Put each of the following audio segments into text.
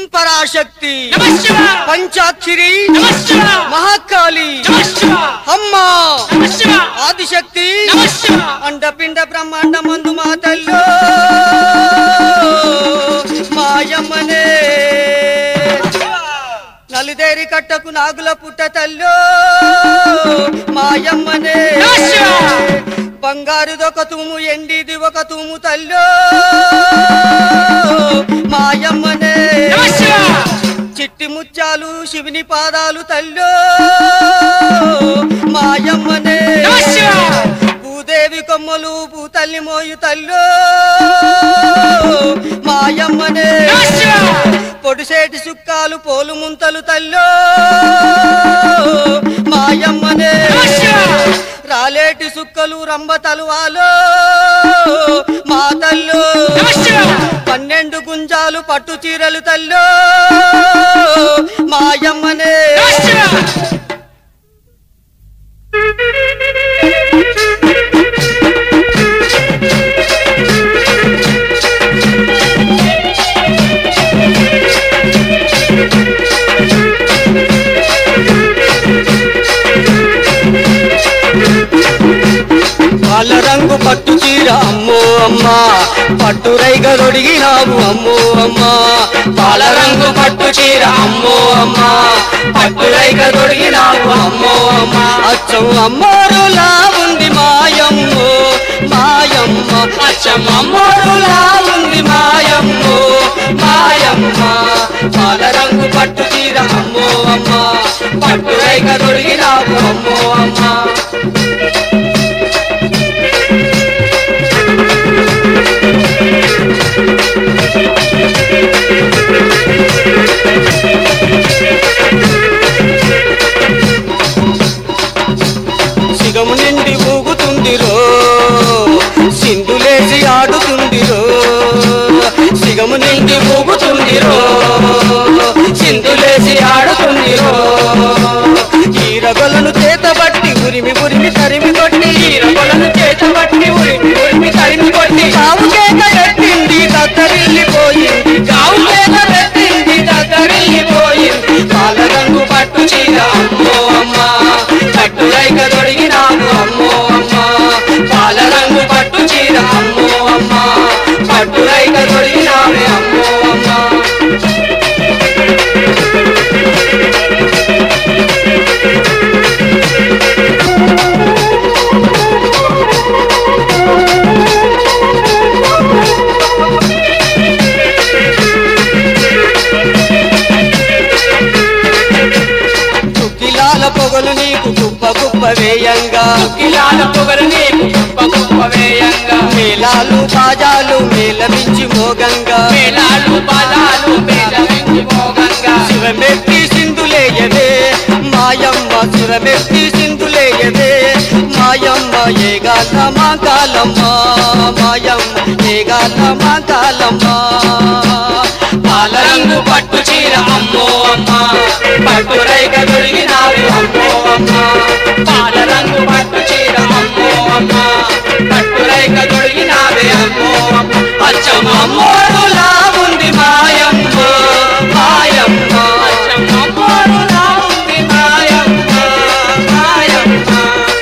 పరాశక్తి నమః శివాయ. పంచాక్షరి నమః శివాయ. మహాకాళి నమః శివాయ. అమ్మా నమః శివాయ. ఆదిశక్తి నమః శివాయ. అండపిండ బ్రహ్మాండ మందు మా తల్లో మాయమ్మనే నలుదేరి కట్టకు నాగుల పుట్ట తల్లో మాయమ్మనే నమః శివాయ. బంగారుదొక తూము ఎండిది ఒక తూము తల్లో మాయమ్మనే నమః శివాయ. చిట్టి ముత్యాలు శివుని పాదాలు తల్లో మాయమ్మనే నమః శివాయ. భూదేవి కొమ్మలు భూతల్లి మోయు తల్లో మాయమ్మనే నమః శివాయ. పొడిసేటి సుక్కాలు పోలు ముంతలు తల్లో మాయమ్మనే నమః శివాయ. రాలేటి సుక్కలు రంబ తలువాలో మా తల్లో నమః శివాయ. పన్నెండు గుంజాలు పట్టు చీరలు తల్లో మాయమ్మనే నమః శివాయ. వాళ్ళ రంగు పట్టు చీర అమ్మో అమ్మా పట్టు రైగా దొడిగినావు అమ్మో అమ్మా పాల రంగు పట్టు చీర అమ్మో అమ్మా పట్టు రైగా దొడిగినావు అమ్మో అమ్మా అచ్చం అమ్మోరులా ఉంది మాయమ్మో మాయమ్మ అచ్చం అమ్మోరులా ఉంది మాయమ్మో మాయమ్మ పాల రంగు పట్టు చీర అమ్మో అమ్మా పట్టు రైగా దొడిగినావు అమ్మో అమ్మా సిగము నిండి ఊగుతుందిరో సింధులేసి ఆడుతుందిరో సిగము నిండి ఊగుతుందిరో సింధులేసి ఆడుతుందిరో ఈరగొలను చేతబట్టి ఉరిమి ఉరిమి తరిమి కొట్టి ఈరగొలను చేతబట్టి ఉరిమి ఉరిమి తరిమి కొట్టి కావు కేక పెట్టింది తత్తరిల్లిపోయింది కావు కేక పెట్టింది తత్తరిల్లిపోయింది పాల రంగు పట్టు చీర అమ్మో అమ్మా పట్టు రైక దొడిగినాము అమ్మో అమ్మా పాల రంగు పట్టు చీర అమ్మో అమ్మా పట్టు రైక దొడిగినామే అమ్మో అమ్మా చుక్కిలాల పొగలు నీకు కుప్ప కుప్ప వేయంగా కిలాల పొగలు నీకు గొప్ప గొప్ప వేయంగా మేళాలు బాజాలు మేళవించి మోగంగా మేళాలు బాలాలు మేళవించి మోగంగా శివమెత్తి సింధులేయవే మాయమ్మ సురమెత్తి సింధులేయవే మాయమ్మ ఏగాల మా కాలమ్మ మాయమ్మ ఏగాల మా కాలమ్మ పాల రంగు పట్టు చీర అమ్మో అమ్మ పట్టు రైక దొరికినావి అమ్మో అమ్మ పాల రంగు పట్టు చీర అమ్మో అమ్మ పట్టు రైక దొరికినావి అమ్మో అమ్మ అచ్చమ్మ అమ్మోరులా ఉంది మాయమ్మ మాయమ్మ అచ్చమ్మ అమ్మోరులా ఉంది మాయమ్మ మాయమ్మ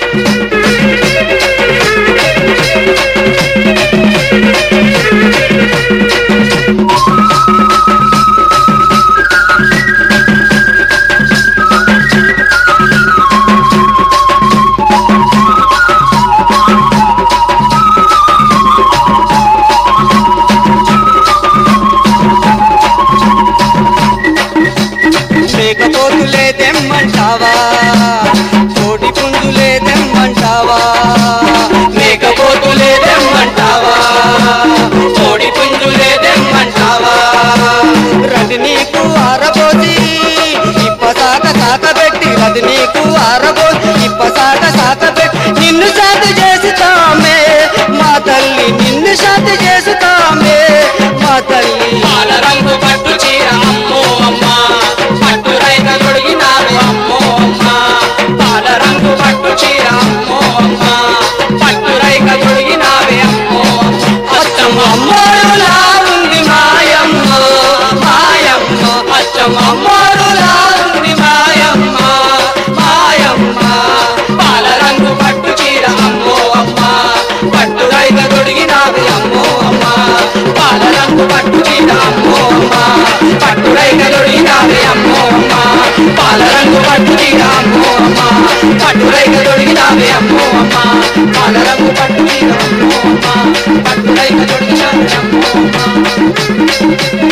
మేకపోతులే తెమ్మంటావా కోడి పుంజులే తెమ్మంటావా మేకపోతులే తెమ్మంటావా కోడి పుంజులే తెమ్మంటావా రది నీకు ఆరబోసి ఇప్పసాక సాకబెట్టి రది నీకు ఆరబోసి ఇప్పసాక సాకబెట్టి నిన్ను శాంతి చేస్తామే మా తల్లి నిన్ను శాంతి చేస్తామే మా తల్లి పాల రంగు పట్టు చీర అమ్మో అమ్మ పట్టు రైక తొడిగినారు అమ్మో అమ్మ పాల రంగు పట్టు చీర అమ్మో అమ్మ పట్టు రైక తొడిగినావే అమ్మో అత్తమ్మ అమ్మోరులా ఉంది మాయమ్మ మాయమ్మ అమ్మో అమ్మ పట్టు రైక దొడిగినావే అమ్మో అమ్మ పాల రంగు పట్టు చీర అమ్మో అమ్మ పట్టు రైక దొడిగినావే అమ్మో అమ్మ